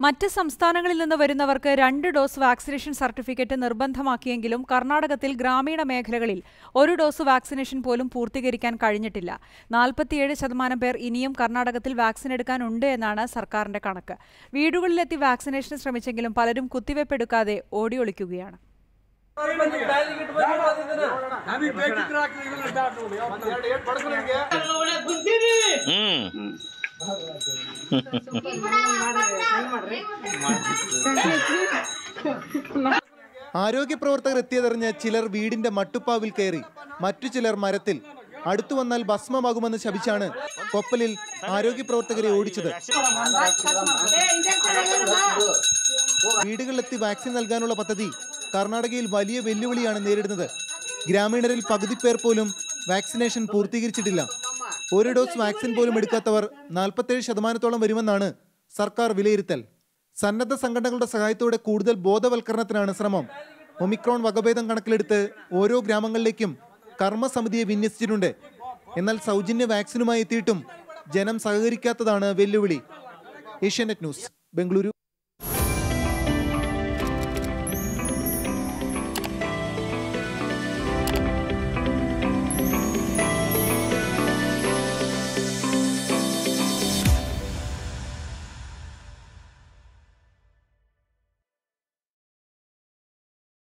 മറ്റ് സംസ്ഥാനങ്ങളിൽ നിന്ന് വരുന്നവർക്ക് രണ്ട് ഡോസ് വാക്സിനേഷൻ സർട്ടിഫിക്കറ്റ് നിർബന്ധമാക്കിയെങ്കിലും കർണാടകത്തിൽ ഗ്രാമീണ മേഖലകളിൽ ഒരു ഡോസ് വാക്സിനേഷൻ പോലും പൂർത്തീകരിക്കാൻ കഴിഞ്ഞിട്ടില്ല നാൽപ്പത്തിയേഴ് ശതമാനം പേർ ഇനിയും കർണാടകത്തിൽ വാക്സിൻ എടുക്കാനുണ്ട് എന്നാണ് സർക്കാരിന്റെ കണക്ക് വീടുകളിലെത്തി വാക്സിനേഷന് ശ്രമിച്ചെങ്കിലും പലരും കുത്തിവയ്പ് എടുക്കാതെ ഓടിയൊളിക്കുകയാണ് ആരോഗ്യ പ്രവർത്തകർ എത്തിയതറിഞ്ഞ് ചിലർ വീടിന്റെ മട്ടുപ്പാവിൽ കയറി മറ്റു ചിലർ മരത്തിൽ അടുത്തു വന്നാൽ ഭസ്മമാകുമെന്ന് ശപിച്ചാണ് കൊപ്പലിൽ ആരോഗ്യ പ്രവർത്തകരെ ഓടിച്ചത് വീടുകളിലെത്തി വാക്സിൻ നൽകാനുള്ള പദ്ധതി കർണാടകയിൽ വലിയ വെല്ലുവിളിയാണ് നേരിടുന്നത് ഗ്രാമീണരിൽ പകുതി പേർ പോലും വാക്സിനേഷൻ പൂർത്തീകരിച്ചിട്ടില്ല ഒരു ഡോസ് വാക്സിൻ പോലും എടുക്കാത്തവർ നാൽപ്പത്തേഴ് ശതമാനത്തോളം വരുമെന്നാണ് സർക്കാർ വിലയിരുത്തൽ സന്നദ്ധ സംഘടനകളുടെ സഹായത്തോടെ കൂടുതൽ ബോധവൽക്കരണത്തിനാണ് ശ്രമം ഒമിക്രോൺ വകഭേദം കണക്കിലെടുത്ത് ഓരോ ഗ്രാമങ്ങളിലേക്കും കർമ്മസമിതിയെ വിന്യസിച്ചിട്ടുണ്ട് എന്നാൽ സൗജന്യ വാക്സിനുമായി എത്തിയിട്ടും ജനം സഹകരിക്കാത്തതാണ് വെല്ലുവിളി ഏഷ്യാനെറ്റ് ന്യൂസ് ബംഗളൂരു